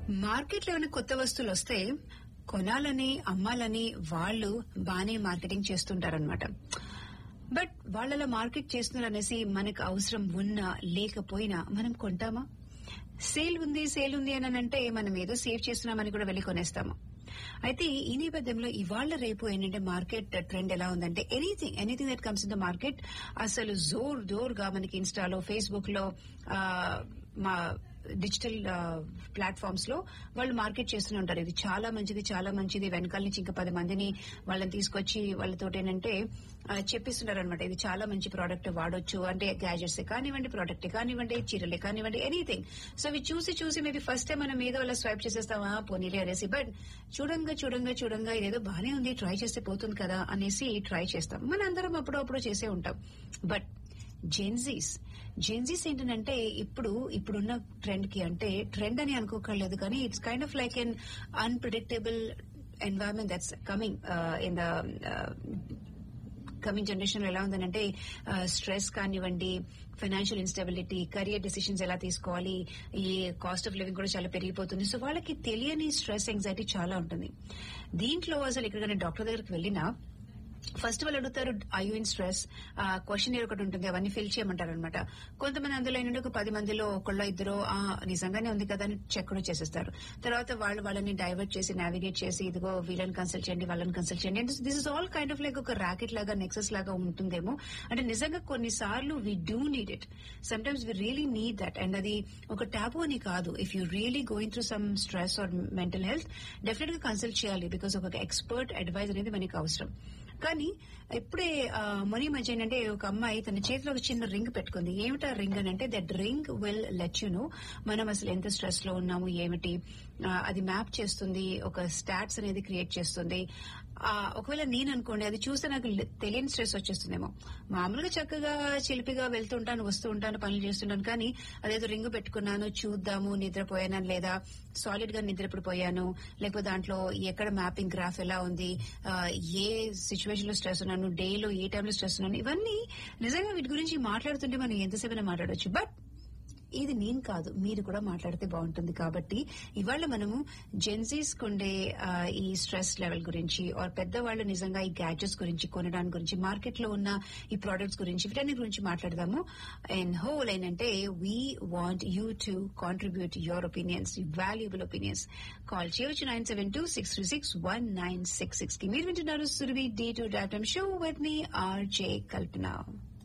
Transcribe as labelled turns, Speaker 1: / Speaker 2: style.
Speaker 1: market లో ఏమైనా కొత్త వస్తువులు వస్తే కొనాలని అమ్మాలని వాళ్ళు బానే మార్కెటింగ్ చేస్తుంటారనమాట బట్ వాళ్ళలా మార్కెట్ చేస్తున్నారు అనేసి మనకు అవసరం ఉన్నా లేకపోయినా మనం కొంటామా సేల్ ఉంది సేల్ ఉంది అని అంటే మనం ఏదో సేవ్ చేస్తున్నామని కూడా వెళ్ళి కొనేస్తాము అయితే ఈ నేపథ్యంలో ఇవాళ రేపు ఏంటంటే మార్కెట్ ట్రెండ్ ఎలా ఉందంటే anything anything that comes in the market అసలు జోర్ జోర్ గా మనకి ఇన్స్టాలో ఫేస్బుక్ లో ఆ, మా డిజిటల్ ప్లాట్ఫామ్స్ లో వాళ్ళు మార్కెట్ చేస్తూనే ఉంటారు ఇది చాలా మంచిది చాలా మంచిది వెనకాల నుంచి ఇంకా పది మందిని వాళ్ళని తీసుకొచ్చి వాళ్ళతో ఏంటంటే చెప్పిస్తున్నారు అనమాట ఇది చాలా మంచి ప్రోడక్ట్ వాడొచ్చు అంటే గ్యాజెట్స్ కానివ్వండి ప్రోడక్ట్ కానివ్వండి చీరలే కానివ్వండి ఎనీథింగ్ సో అవి చూసి చూసి మేబీ ఫస్ట్ టైం మనం ఏదో అలా స్వైప్ చేసేస్తామా పోనీలే అనేసి బట్ చూడంగా చూడంగా చూడంగా ఇదేదో బానే ఉంది ట్రై చేస్తే పోతుంది కదా అనేసి ట్రై చేస్తాం మన అందరం అప్పుడప్పుడు చేసే ఉంటాం బట్ జెన్జీస్ జెన్జీస్ ఏంటంటే ఇప్పుడు ఇప్పుడున్న ట్రెండ్ కి అంటే ట్రెండ్ అని అనుకోకర్లేదు కానీ it's kind of like an unpredictable environment that's coming in the coming generation లో ఎలా ఉందనంటే స్ట్రెస్ కానివ్వండి ఫైనాన్షియల్ ఇన్స్టెబిలిటీ కెరియర్ డెసిషన్స్ ఎలా తీసుకోవాలి ఈ కాస్ట్ ఆఫ్ లివింగ్ కూడా చాలా పెరిగిపోతుంది సో వాళ్ళకి తెలియని స్ట్రెస్ ఎంగ్జైటీ చాలా ఉంటుంది దీంట్లో అసలు ఇక్కడ డాక్టర్ దగ్గరికి వెళ్ళినా ఫస్ట్ వాళ్ళు అడుగుతారు I you in stress question ఒకటి ఉంటుంది అవన్నీ ఫిల్ చేయమంటారు అనమాట కొంతమంది అందులో ఏంటంటే ఒక పది మందిలో ఒకళ్ళ ఇద్దరు ఆ నిజంగానే ఉంది కదా అని చెక్ కూడా చేసేస్తారు తర్వాత వాళ్ళు వాళ్ళని డైవర్ట్ చేసి నావిగేట్ చేసి ఇదిగో వీళ్ళని కన్సల్ట్ చేయండి వాళ్ళని కన్సల్ట్ చేయండి అంటే this is all kind of like ఒక ర్యాకెట్ లాగా నెక్సెస్ లాగా ఉంటుందేమో అంటే నిజంగా కొన్నిసార్లు we do need it sometimes we really need that and అది ఒక ట్యాబు అని కాదు if you really going through some stress or mental health definite గా కన్సల్ట్ చేయాలి బికాస్ ఒక ఎక్స్పర్ట్ అడ్వైజ్ అనేది మనకి అవసరం కానీ ఇప్పుడే ఆ, మొన్న ఈ మధ్య ఏంటంటే ఒక అమ్మాయి తన చేతిలో ఒక చిన్న రింగ్ పెట్టుకుంది ఏమిటా రింగ్ అని అంటే that ring will let you know మనం అసలు ఎంత స్ట్రెస్ లో ఉన్నాము ఏమిటి ఆ, అది మ్యాప్ చేస్తుంది ఒక స్టాట్స్ అనేది క్రియేట్ చేస్తుంది ఆ, ఒకవేళ నేను అనుకోండి అది చూస్తే నాకు లె- తెలియని స్ట్రెస్ వచ్చేస్తుందేమో మామూలుగా చక్కగా చిలిపిగా వెళ్తుంటాను వస్తూ ఉంటాను పనులు చేస్తుంటాను కానీ అదేదో రింగ్ పెట్టుకున్నాను చూద్దాము నిద్రపోయానా లేదా సాలిడ్ గా నిద్రపడిపోయాను లేకపోతే దాంట్లో ఎక్కడ మ్యాపింగ్ గ్రాఫ్ ఎలా ఉంది ఆ, ఏ సిచ్యువేషన్ లో స్ట్రెస్ ఉన్నాను డేలో ఏ టైంలో స్ట్రెస్ ఉన్నాను ఇవన్నీ నిజంగా వీటి గురించి మాట్లాడుతుంటే మనం ఎంతసేపు మాట్లాడవచ్చు బట్ ఇది నేను కాదు మీరు కూడా మాట్లాడితే బాగుంటుంది కాబట్టి ఇవాళ మనము జెన్సీస్ కొండే ఆ, ఈ స్ట్రెస్ లెవెల్ గురించి ఆర్ పెద్దవాళ్ళు నిజంగా ఈ గ్యాడ్జెట్స్ గురించి కొనడానికి గురించి మార్కెట్ లో ఉన్న ఈ ప్రోడక్ట్స్ గురించి వీటన్ని గురించి మాట్లాడదాము అండ్ హోల్ ఏంటంటే we want you to contribute your opinions valuable opinions call చేయవచ్చు nine seven two six three six one nine six six కి మీరు వింటున్నారు Surabhi day to datum show with మీ ఆర్జే కల్పన